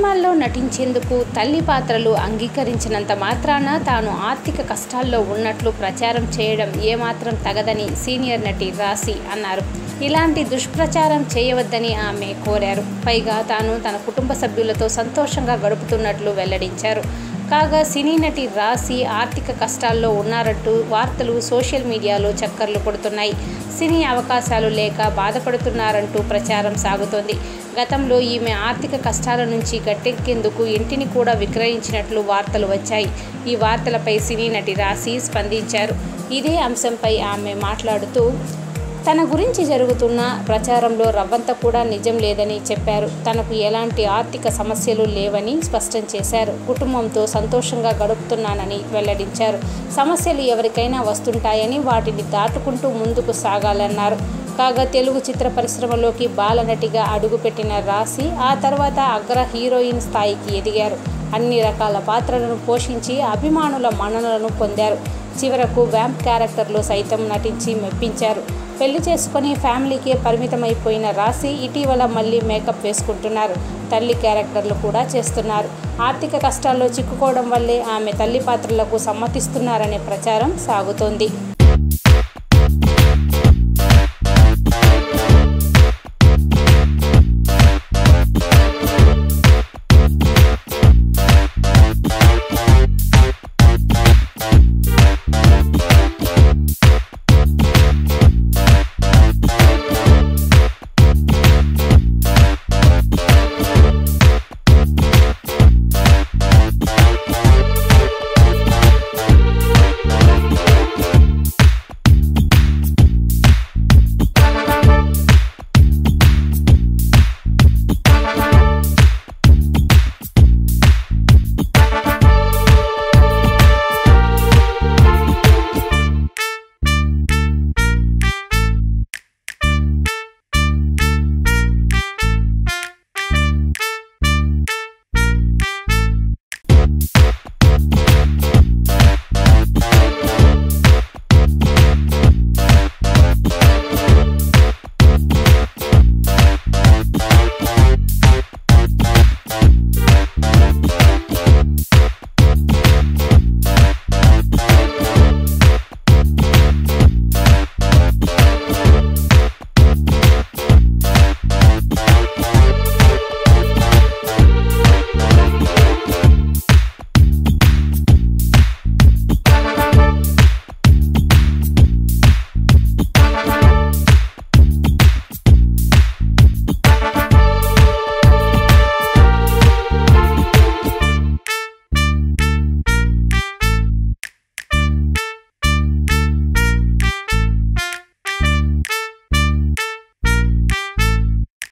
సినిమాల్లో నటించేందుకు తల్లి పాత్రలు అంగీకరించినంత మాత్రాన తాను ఆర్థిక కష్టాల్లో ఉన్నట్లు ప్రచారం చేయడం ఏమాత్రం తగదని సీనియర్ నటి రాశి అన్నారు ఇలాంటి దుష్ప్రచారం చేయవద్దని ఆమె కోరారు పైగా తాను తన కుటుంబ సభ్యులతో సంతోషంగా గడుపుతున్నట్లు వెల్లడించారు కాగా సినీ నటి రాశి ఆర్థిక కష్టాల్లో ఉన్నారంటూ వార్తలు సోషల్ మీడియాలో చక్కర్లు కొడుతున్నాయి సినీ అవకాశాలు లేక బాధపడుతున్నారంటూ ప్రచారం సాగుతోంది గతంలో ఈమె ఆర్థిక కష్టాల నుంచి గట్టెక్కేందుకు ఇంటిని కూడా విక్రయించినట్లు వార్తలు వచ్చాయి ఈ వార్తలపై సినీ నటి రాశి స్పందించారు ఇదే అంశంపై ఆమె మాట్లాడుతూ తన గురించి జరుగుతున్న ప్రచారంలో రవ్వంత కూడా నిజం లేదని చెప్పారు తనకు ఎలాంటి ఆర్థిక సమస్యలు లేవని స్పష్టం చేశారు కుటుంబంతో సంతోషంగా గడుపుతున్నానని వెల్లడించారు సమస్యలు ఎవరికైనా వస్తుంటాయని వాటిని దాటుకుంటూ ముందుకు సాగాలన్నారు కాగా తెలుగు చిత్ర పరిశ్రమలోకి బాలనటిగా అడుగుపెట్టిన రాశి ఆ తర్వాత అగ్ర హీరోయిన్ స్థాయికి ఎదిగారు అన్ని రకాల పాత్రలను పోషించి అభిమానుల మన్ననలను పొందారు చివరకు వ్యాంప్ క్యారెక్టర్లో సైతం నటించి మెప్పించారు పెళ్లి చేసుకుని ఫ్యామిలీకే పరిమితమైపోయిన రాశి ఇటీవల మళ్ళీ మేకప్ వేసుకుంటున్నారు తల్లి క్యారెక్టర్లు కూడా చేస్తున్నారు ఆర్థిక కష్టాల్లో చిక్కుకోవడం వల్లే ఆమె తల్లి పాత్రలకు సమ్మతిస్తున్నారనే ప్రచారం సాగుతోంది